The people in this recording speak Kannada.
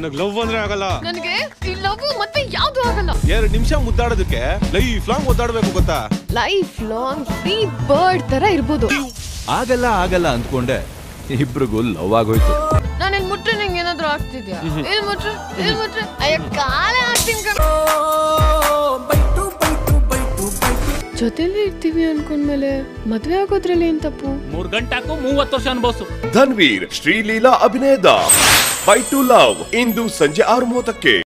ನನಗ್ ಲವ್ ಅಂದ್ರೆ ಆಗಲ್ಲ ನನಗೆ ಈ ಲವ್ ಮತ್ತೆ ಯಾವ್ದು ಆಗಲ್ಲ ಎರಡ್ ನಿಮಿಷ ಮುದ್ದಾಡೋದಕ್ಕೆ ಲೈಫ್ ಲಾಂಗ್ ಮುದ್ದಾಡ್ಬೇಕು ಗೊತ್ತಾ ಲೈಫ್ ಲಾಂಗ್ ಫ್ರೀ ಬರ್ಡ್ ತರ ಇರ್ಬೋದು ಆಗಲ್ಲ ಆಗಲ್ಲ ಅಂದ್ಕೊಂಡೆ ಇಬ್ರಿಗೂ ಲವ್ ಆಗೋಯ್ತು ನಾನು ಇಲ್ಲಿ ಮುಟ್ರೆ ನಿಂಗೆ ಏನಾದ್ರೂ ಆಗ್ತಿದ್ಯಾ ಇಲ್ಲಿ ಮುಟ್ರೆ ಇಲ್ಲಿ ಮುಟ್ರೆ ಅಯ್ಯ ಕಾಲ ಹಾಕ್ತೀನಿ ಕಣೋ. ಜೊತೆಲಿ ಇರ್ತೀವಿ ಅನ್ಕೊಂಡ್ಮೇಲೆ ಮದ್ವೆ ಆಗೋದ್ರಲ್ಲಿ ಏನ್ ತಪ್ಪು ಮೂರ್ ಗಂಟೆ ಹಾಕು ಮೂವತ್ತು ವರ್ಷ ಅನ್ಭವಿಸು ಧನ್ವೀರ್ ಶ್ರೀಲೀಲಾ ಅಭಿನಯದ ಬೈ ಟು ಲವ್ ಇಂದು ಸಂಜೆ ಆರು ಮೂವತ್ತಕ್ಕೆ